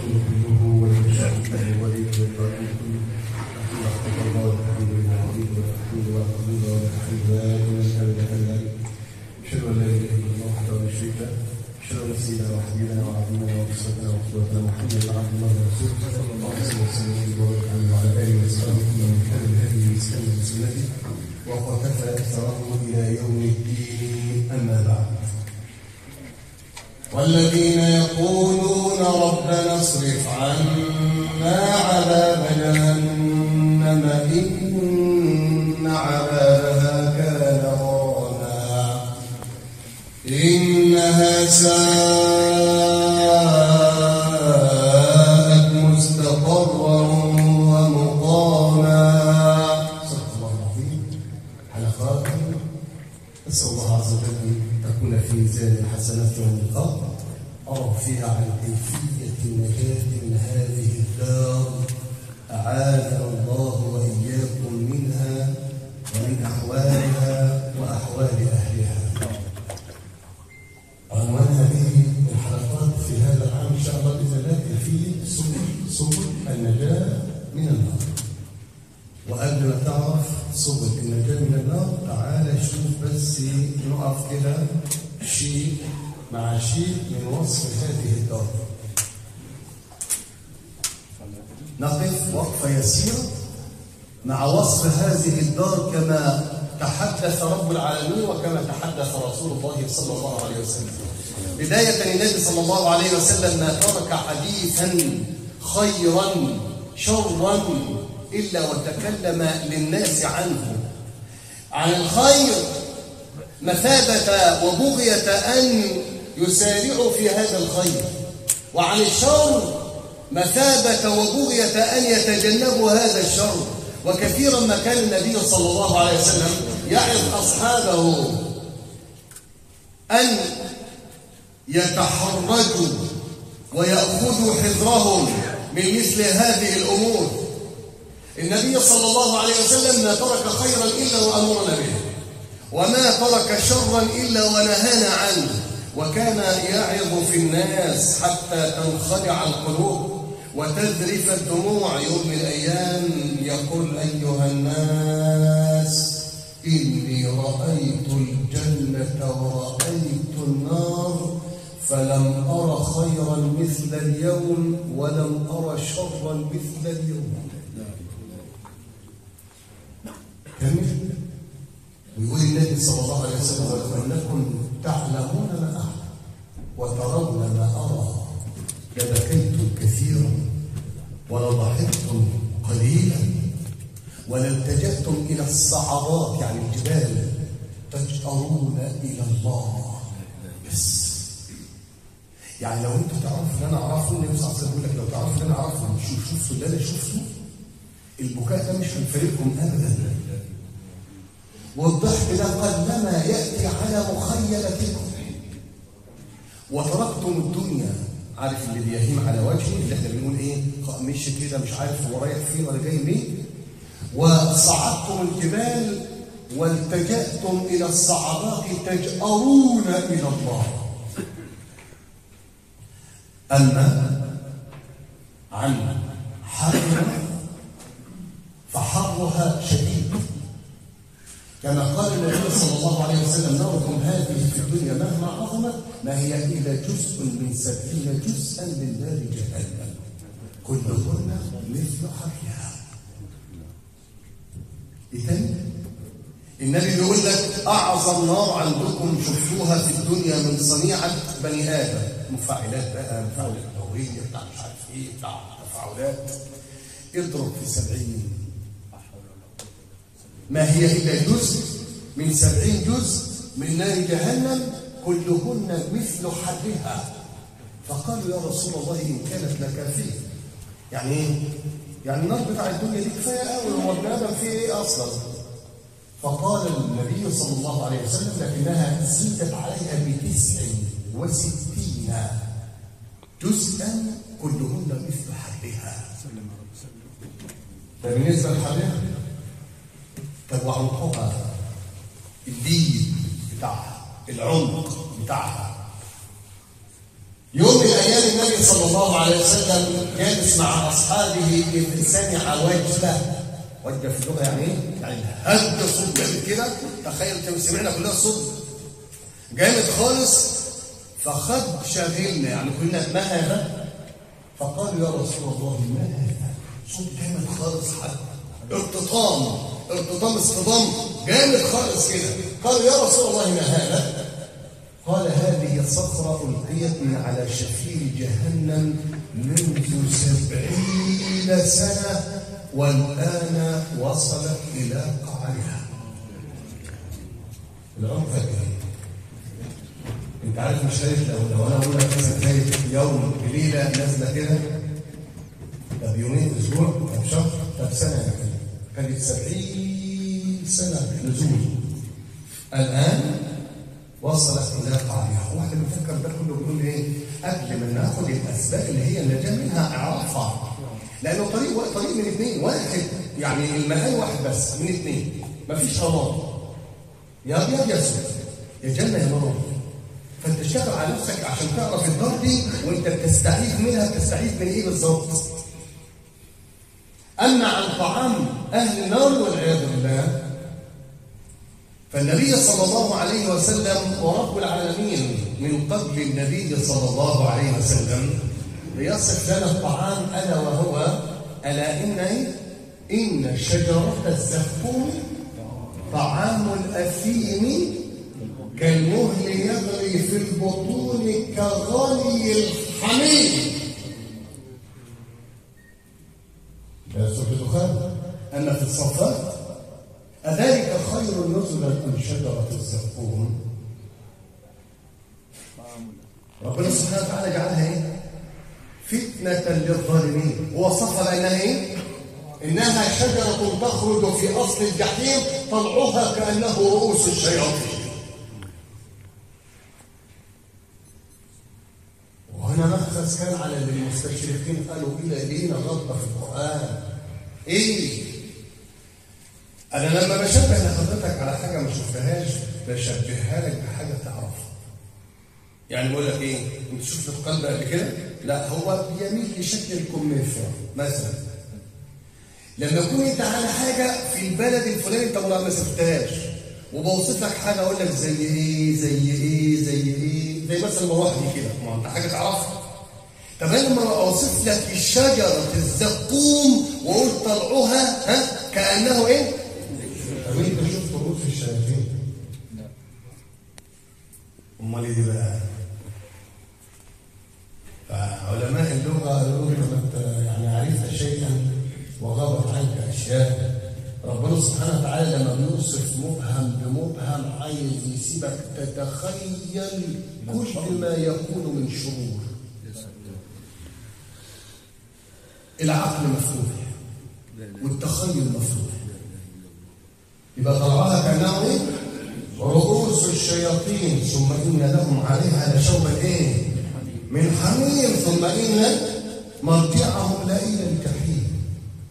كله والمشاهد الولي والباقي كله أقول أحمد الله والحمد لله والحمد لله والحمد لله والحمد لله والحمد لله أشهد أن لا إله إلا الله وحده لا شريك له أشهد أن سيدنا وحبيبنا وعظيمنا وأسرتنا وقدوتنا محمد عبد الله ورسوله صلى الله عليه وسلم وبارك عليه وعلى آله وصحبه ومن كان بهذه واستنى بسنته وقتفى أثره إلى يوم الدين أما بعد والذين يقولون ربنا اصرف عنا عذاب جهنم إن عذابها كان غراما إنها ساءت مستقرا ومقاما صدق الله العظيم حلقات نسأل الله عز وجل أن تكون في ميزان الحسنات يوم القبر أرى فيها عن كيفية النجاة من هذه الدار أعاذنا الله وإياكم منها ومن أحوالها وأحوال أهلها عنوان هذه الحلقات في هذا العام إن شاء الله بإذن الله كيفية سبل سبل النجاة من النار وقبل ما تعرف سبل النجاة من النار تعالى شوف بس نقف كده شيء مع شيء من وصف هذه الدار نقف وقفة يسيرة مع وصف هذه الدار كما تحدث رب العالمين وكما تحدث رسول الله صلى الله عليه وسلم بداية النبي صلى الله عليه وسلم ما ترك حديثا خيرا شرا إلا وتكلم للناس عنه عن الخير مثابة وبغية أن يسارعوا في هذا الخير وعن الشر مثابة وبغية أن يتجنبوا هذا الشر وكثيرا ما كان النبي صلى الله عليه وسلم يعظ أصحابه أن يتحرجوا ويأخذوا حذرهم من مثل هذه الأمور النبي صلى الله عليه وسلم ما ترك خيرا إلا وأمرنا به وما ترك شرا إلا ونهانا عنه وكان يعظ في الناس حتى تنخدع القلوب وتذرف الدموع يوم من الأيام يقول أيها الناس إني رأيت الجنة ورأيت النار فلم أر خيرا مثل اليوم ولم أر شرا مثل اليوم كمل ويقول النبي صلى الله عليه وسلم ولو انكم تعلمون ما اعلم وترون ما ارى لبكيتم كثيرا ولضحكتم قليلا ولالتجأتم الى الصعبات يعني الجبال تجأرون الى الله بس يعني لو انتوا تعرفوا اللي انا اعرفه النبي صلى الله عليه وسلم يقول لك لو تعرفوا اللي انا اعرفه شوف شفتوا اللي انا شفته البكاء ده مش هيفارقكم ابدا والضحك ده قلما ياتي على مخيلتكم وتركتم الدنيا عارف اللي بيهيم على وجهه اللي احنا بنقول ايه مشي كده مش عارف هو رايح فين ولا جاي منين وصعدتم الجبال والتجأتم الى الصعبات تجأرون الى الله اما عن حرها فحرها شديد كما قال النبي صلى الله عليه وسلم ناركم هذه في الدنيا مهما عظمت ما هي إلا جزء من سبعين جزءا من نار جهنم كلهن مثل حرها إذن النبي بيقول لك أعظم نار عندكم شفتوها في الدنيا من صنيعة بني آدم مفاعلات بقى مفاعلات نووية بتاع مش عارف إيه بتاع تفاعلات اضرب في سبعين ما هي إلا جزء من سبعين جزء من نار جهنم كلهن مثل حرها فقالوا يا رسول الله إن كانت لكافية يعني إيه؟ يعني النار بتاع الدنيا دي كفاية قوي هو ابن آدم فيه إيه أصلا فقال النبي صلى الله عليه وسلم لكنها زيدت عليها بتسع وستين جزءا كلهن مثل حرها ده بالنسبة لحرها طب وعمقها الليل بتاعها العمق بتاعها يوم من ايام النبي صلى الله عليه وسلم جالس مع اصحابه اذ سمع وجبه وجبه في اللغه يعني ايه؟ يعني هد صوت جامد كده تخيل انت سمعنا كلنا صوت جامد خالص فخد شاغلنا يعني قلنا ما هذا؟ فقالوا يا رسول الله ما هذا؟ صوت جامد خالص حد ارتطام ارتطام اصطدام جامد خالص كده قالوا يا رسول الله ما هذا؟ قال هذه صخرة ألقيت من على شفير جهنم منذ سبعين سنة والآن وصلت إلى قعرها العمر فاكر انت عارف مش خايف لو لو انا اقول لك مثلا خايف يوم بليله نازله كده طب يومين اسبوع طب شهر طب سنه يا كده كانت 70 سنه نزول الان وصلت الى قاعها واحد بيفكر ده كله بيقول ايه قبل ما ناخد الاسباب اللي هي النجاه منها اعرفها لانه طريق طريق من اثنين واحد يعني المكان واحد بس من اثنين مفيش رماد يا ابيض يا اسود يا جنه يا نار فانت اشتغل على نفسك عشان تعرف الدار دي وانت بتستعيذ منها بتستعيذ من ايه بالظبط اما عن طعام اهل النار والعياذ بالله فالنبي صلى الله عليه وسلم ورب العالمين من قبل النبي صلى الله عليه وسلم ليصف لنا الطعام الا وهو الا ان ان شجره الزقوم طعام الاثيم كالمهل يغلي في البطون كغلي الحميم ده سورة الدخان أما في الصفات أذلك خير نزلا أم شجرة الزقوم ربنا سبحانه وتعالى جعلها ايه؟ فتنة للظالمين ووصفها بأنها ايه؟ إنها شجرة تخرج في أصل الجحيم طلعها كأنه رؤوس الشياطين وهنا مأخذ كان على المستشرقين قالوا إلى لينا غلطة في القرآن إيه؟ أنا لما بشبه لحضرتك على حاجة ما شفتهاش بشبهها لك بحاجة تعرفها يعني بقول لك إيه؟ أنت شفت القلب قبل كده؟ لا هو بيميل لشكل الكمثرى مثلا لما يكون انت على حاجه في البلد الفلاني انت ما شفتهاش وبوصف لك حاجه اقول لك زي ايه زي ايه زي ايه زي مثلا المروحه دي كده ما انت حاجه تعرفها طب انا لما اوصف لك الشجره الزقوم واقول طلعوها ها كانه ايه؟ طب انت شفت رؤوس الشياطين؟ لا امال ايه دي بقى؟ فعلماء اللغه قالوا لك يعني عرفت شيئا وغابت عنك اشياء ربنا سبحانه وتعالى لما بيوصف مبهم بمبهم عايز يسيبك تتخيل كل ما يكون من شرور العقل مفتوح والتخيل مفتوح يبقى طلعها كانه ايه؟ رؤوس الشياطين ثم ان لهم عليها لشوبا ايه؟ من حميم ثم ان مرجعهم لإلى الجحيم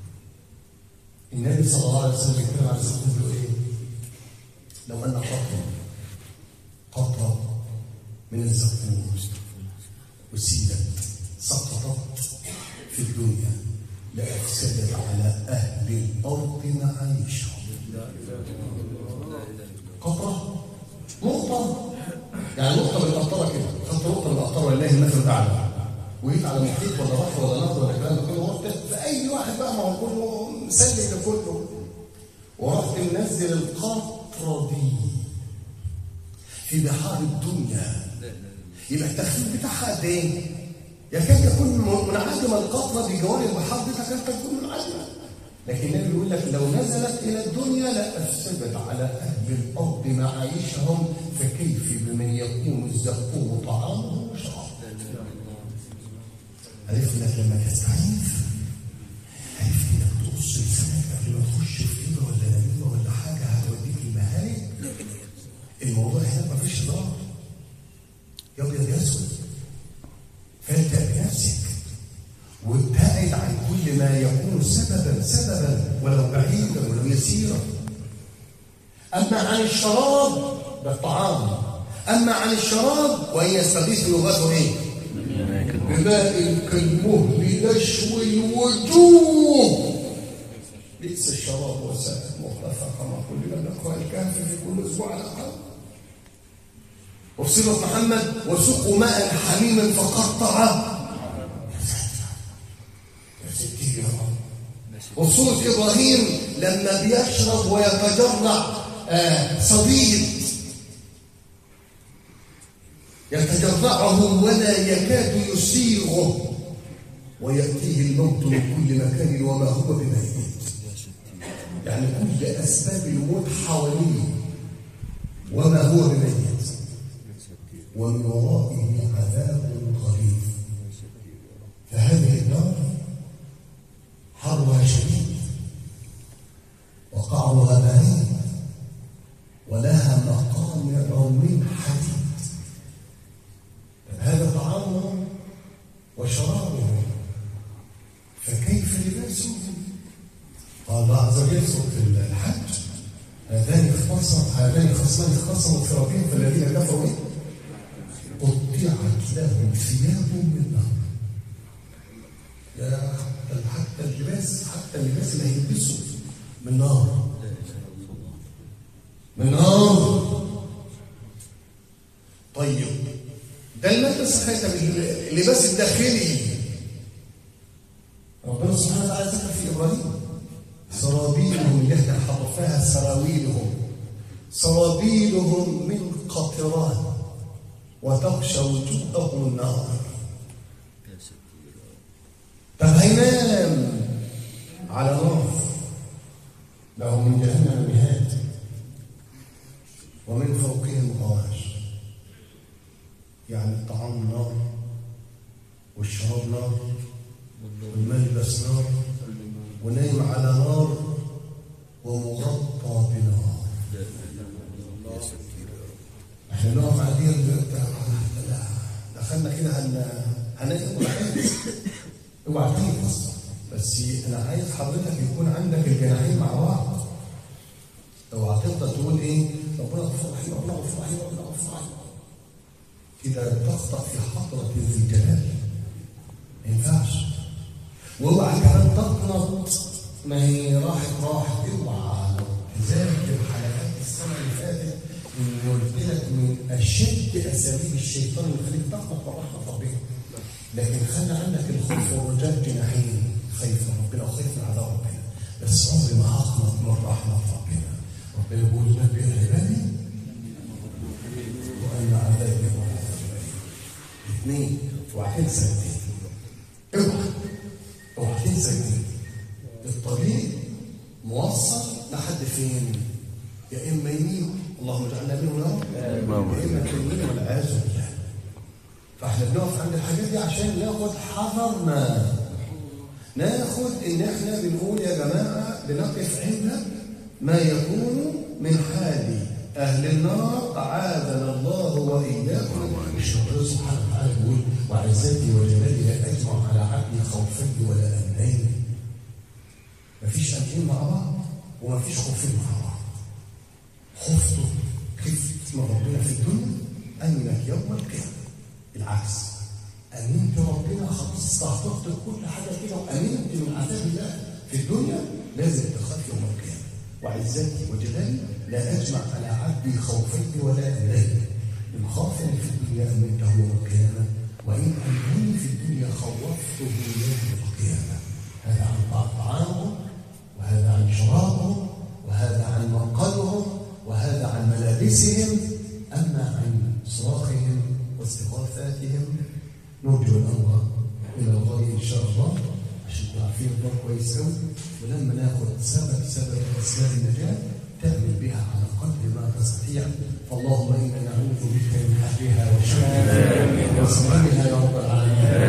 النبي صلى الله عليه وسلم يتكلم عن الزقوم له ايه؟ لو ان قطره قطره من الزقوم وسيلت سقطت في الدنيا لافسدت على اهل الارض معايشهم قطره نقطه يعني نقطه بالقطره كده خدت نقطه بالقطره ولله المثل الاعلى وجيت على محيط ولا بحر ولا نهر ولا الكلام ده كله ورحت فاي واحد بقى ما هو كله مسلي لكله ورحت منزل القطره دي في بحار الدنيا يبقى التخفيف بتاعها قد ايه؟ يكاد يكون منعدمه القطره بجوار البحار دي تكاد تكون منعدمه لكن النبي بيقول لك لو نزلت الى الدنيا لافسدت على اهل الارض معايشهم فكيف بمن يكون الزقوم طعامه وشرابه عرفت انك لما تستعيذ عرفت انك تقص لسانك قبل ما تخش في ايده ولا نميمه ولا حاجه هتوديك المهالك الموضوع هنا مفيش ضرر يا ابيض يا اسود فانت بنفسك وابتعد عن كل ما يكون سببا سببا ولو بعيدا ولو يسيرا اما عن الشراب ده الطعام اما عن الشراب وان يستغيث لغته ايه؟ بماء كالمهل يشوي الوجوه بئس الشراب وساءت مرتفقا كما كل من نقرا الكهف في كل اسبوع على الاقل وفي سوره محمد وسقوا ماء حميما فقطع يا ستي يا رب وفي سوره ابراهيم لما بيشرب ويتجرع آه صديد يتجرعه ولا يكاد يسيغه ويأتيه الموت من كل مكان وما هو بميت يعني كل أسباب الموت حواليه وما هو بميت ومن ورائه عذاب غليظ فهذه النار حرها شديد وقعرها بعيد ولها مقامع من حديد هذا طعامهم وشرابهم فكيف لباسهم قال الله عز وجل في الحج هذان اختصم هذان خصمان اختصموا في ربهم فالذين كفروا قطعت لهم ثياب من نار يا حتى اللباس حتى اللباس اللي هيلبسه من نار من نار طيب ده الملبس خاتم اللباس الداخلي ربنا سبحانه وتعالى ذكر في ابراهيم سرابيلهم اللي احنا حرفناها سراويلهم سرابيلهم من قطران وتغشى وجوههم النار طب هينام على نار له من جهنم مهاد ومن فوقهم غواش يعني الطعام نار والشراب نار والملبس نار ونايم على نار ومغطى بنار احنا نقف على دي دخلنا كده هن هناكل ولا اوعى تيجي اصلا بس انا عايز حضرتك يكون عندك الجناحين مع بعض اوعى تفضل تقول ايه ربنا غفور رحيم ربنا غفور رحيم ربنا غفور رحيم كده تخطأ في حضرة ذي الجلال ما ينفعش واوعى كمان تقنط ما هي راحت راحت اوعى لو تذاكر حلقات السنه اللي فاتت ان قلت لك من اشد اساليب الشيطان اللي يخليك تقنط من رحمه ربنا لكن خلي عندك الخوف والرجاء جناحين خايف من ربنا وخايف من عذاب ربنا بس عمري ما هقنط من رحمه ربنا ربنا يقول نبئ عبادي وان عذابي هو اثنين اوعى تنسى اثنين اوعى اوعى تنسى اثنين الطريق موصل لحد فين؟ يا اما يمين اللهم اجعلنا منهم يا رب يا اما يمين والعياذ بالله فاحنا بنقف عند الحاجات دي عشان ناخد حذرنا ناخد ان احنا بنقول يا جماعه بنقف عند ما يكون من حال اهل النار اعاذنا الله واياكم مش ربنا سبحانه وتعالى بيقول وعزتي وجلالي لا اجمع على عبدي خوفين ولا امنين مفيش امنين مع بعض ومفيش خوفين مع بعض خفت خفت من ربنا في الدنيا امنك يوم القيامه العكس امنت ربنا خلاص استحضرت كل حاجه كده وامنت من عذاب الله في الدنيا لازم تخاف يوم القيامه وعزتي وجلالي لا اجمع على عبدي خوفين ولا امنين ان خافني في الدنيا امنته يوم القيامه وان امنني في الدنيا خوفته يوم القيامه هذا عن طعامهم وهذا عن شرابهم وهذا عن منقلهم وهذا عن ملابسهم اما عن صراخهم واستغاثاتهم نرجو الامر الى الله ان شاء الله عشان تعرفين الله كويس قوي ولما ناخد سبب سبب اسباب النجاه تعمل بها على قدر ما تستطيع فاللهم انا نعوذ بك من حرها وشرها وسمعها يا رب العالمين